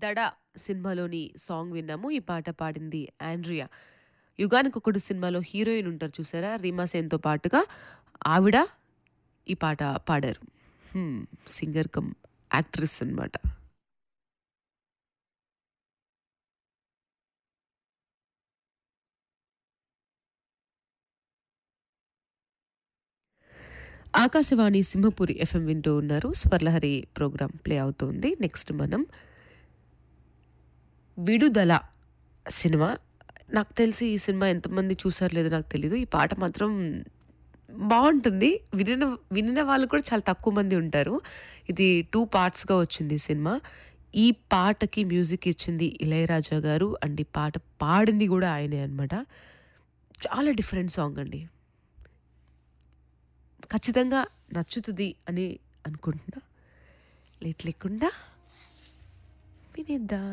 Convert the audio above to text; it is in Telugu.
దడ సినిమాలోని సాంగ్ విన్నాము ఈ పాట పాడింది ఆండ్రియా యుగానికి ఒకడు సినిమాలో హీరోయిన్ ఉంటారు చూసారా రీమా సేన్తో పాటుగా ఆవిడ ఈ పాట పాడారు హ్మ్, సింగర్ కమ్ యాక్ట్రెస్ అన్నమాట ఆకాశవాణి సింహపురి ఎఫ్ఎం వింటూ ఉన్నారు స్వర్లహరి ప్రోగ్రాం ప్లే అవుతోంది నెక్స్ట్ మనం విడుదల సినిమా నాకు తెలిసి ఈ సినిమా ఎంతమంది చూసారు లేదో నాకు తెలియదు ఈ పాట మాత్రం బాగుంటుంది వినిన వినిన వాళ్ళు కూడా చాలా తక్కువ మంది ఉంటారు ఇది టూ పార్ట్స్గా వచ్చింది ఈ సినిమా ఈ పాటకి మ్యూజిక్ ఇచ్చింది ఇళయరాజా గారు అండ్ ఈ పాట పాడింది కూడా ఆయనే అనమాట చాలా డిఫరెంట్ సాంగ్ అండి ఖచ్చితంగా నచ్చుతుంది అని అనుకుంటున్నా లేట్ లేకుండా వినేద్దాం